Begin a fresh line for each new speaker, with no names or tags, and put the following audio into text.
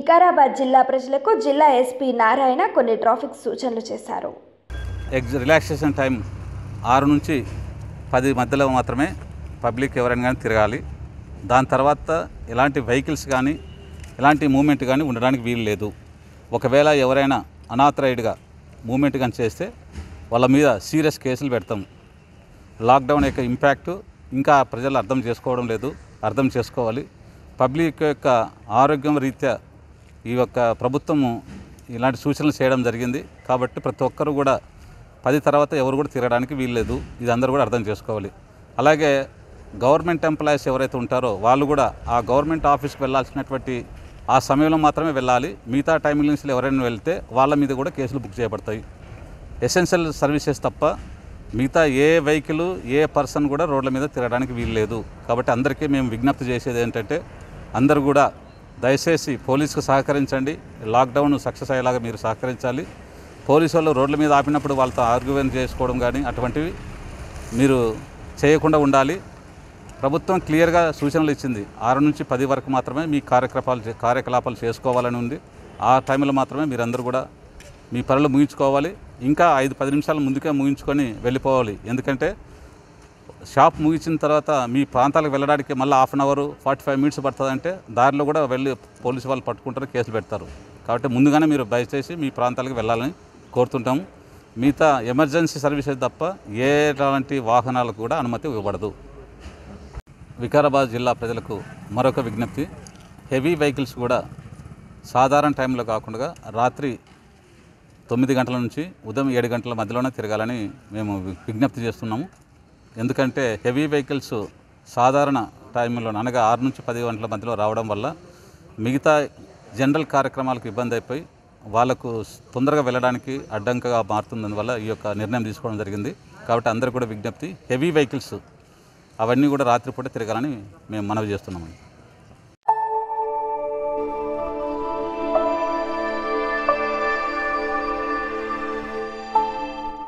వికారాబాద్ జిల్లా ప్రజలకు జిల్లా ఎస్పీ నారాయణ కొన్ని ట్రాఫిక్ సూచనలు చేశారు
ఎగ్జ్ రిలాక్సేషన్ టైం ఆరు నుంచి పది మధ్యలో మాత్రమే పబ్లిక్ ఎవరైనా కానీ తిరగాలి దాని తర్వాత ఎలాంటి వెహికల్స్ కానీ ఎలాంటి మూమెంట్ కానీ ఉండడానికి వీలు లేదు ఒకవేళ ఎవరైనా అనాథరైడ్గా మూమెంట్ కానీ చేస్తే వాళ్ళ మీద సీరియస్ కేసులు పెడతాం లాక్డౌన్ యొక్క ఇంపాక్ట్ ఇంకా ప్రజలు అర్థం చేసుకోవడం లేదు అర్థం చేసుకోవాలి పబ్లిక్ యొక్క ఆరోగ్యం రీత్యా ఈ యొక్క ప్రభుత్వము ఇలాంటి సూచనలు చేయడం జరిగింది కాబట్టి ప్రతి ఒక్కరు కూడా పది తర్వాత ఎవరు కూడా తిరగడానికి వీల్లేదు ఇది అందరూ కూడా అర్థం చేసుకోవాలి అలాగే గవర్నమెంట్ ఎంప్లాయీస్ ఎవరైతే ఉంటారో వాళ్ళు కూడా ఆ గవర్నమెంట్ ఆఫీస్కి వెళ్ళాల్సినటువంటి ఆ సమయంలో మాత్రమే వెళ్ళాలి మిగతా టైమింగ్స్లో ఎవరైనా వెళ్తే వాళ్ళ మీద కూడా కేసులు బుక్ చేయబడతాయి ఎసెన్షియల్ సర్వీసెస్ తప్ప మిగతా ఏ వెహికల్ ఏ పర్సన్ కూడా రోడ్ల మీద తిరగడానికి వీలు లేదు కాబట్టి అందరికీ మేము విజ్ఞప్తి చేసేది ఏంటంటే అందరూ కూడా దయచేసి పోలీసుకు సహకరించండి లాక్డౌన్ సక్సెస్ అయ్యేలాగా మీరు సహకరించాలి పోలీసు వాళ్ళు రోడ్ల మీద ఆపినప్పుడు వాళ్ళతో ఆర్గ్యుమెంట్ చేసుకోవడం కానీ అటువంటివి మీరు చేయకుండా ఉండాలి ప్రభుత్వం క్లియర్గా సూచనలు ఇచ్చింది ఆరు నుంచి పది వరకు మాత్రమే మీ కార్యకలాపాలు చే- కార్యకలాపాలు చేసుకోవాలని ఉంది ఆ టైంలో మాత్రమే మీరందరూ కూడా మీ పనులు ముగించుకోవాలి ఇంకా ఐదు పది నిమిషాల ముందుకే ముగించుకొని వెళ్ళిపోవాలి ఎందుకంటే షాప్ ముగించిన తర్వాత మీ ప్రాంతాలకు వెళ్ళడానికి మళ్ళీ half an hour forty five minutes పడుతుందంటే దారిలో కూడా వెళ్ళి పోలీసు వాళ్ళు పట్టుకుంటారు కేసులు పెడతారు కాబట్టి ముందుగానే మీరు దయచేసి మీ ప్రాంతాలకు వెళ్ళాలని కోరుతుంటాము మిగతా ఎమర్జెన్సీ సర్వీసెస్ తప్ప ఏ ఎలాంటి వాహనాలకు కూడా అనుమతి ఇవ్వబడదు వికారాబాద్ జిల్లా ప్రజలకు మరొక విజ్ఞప్తి హెవీ వెహికల్స్ కూడా సాధారణ టైంలో కాకుండా రాత్రి తొమ్మిది గంటల నుంచి ఉదయం ఏడు గంటల మధ్యలోనే తిరగాలని మేము వి- విజ్ఞప్తి చేస్తున్నాము ఎందుకంటే హెవీ వెహికల్స్ సాధారణ టైంలో అనగా ఆరు నుంచి పది గంటల మధ్యలో రావడం వల్ల మిగతా జనరల్ కార్యక్రమాలకు ఇబ్బంది అయిపోయి వాళ్ళకు స్- తొందరగా వెళ్ళడానికి అడ్డంకగా మారుతుందని ఈ యొక్క నిర్ణయం తీసుకోవడం జరిగింది కాబట్టి అందరూ కూడా విజ్ఞప్తి హెవీ వెహికల్స్ అవన్నీ కూడా రాత్రిపూట తిరగాలని మేము మనవి చేస్తున్నాము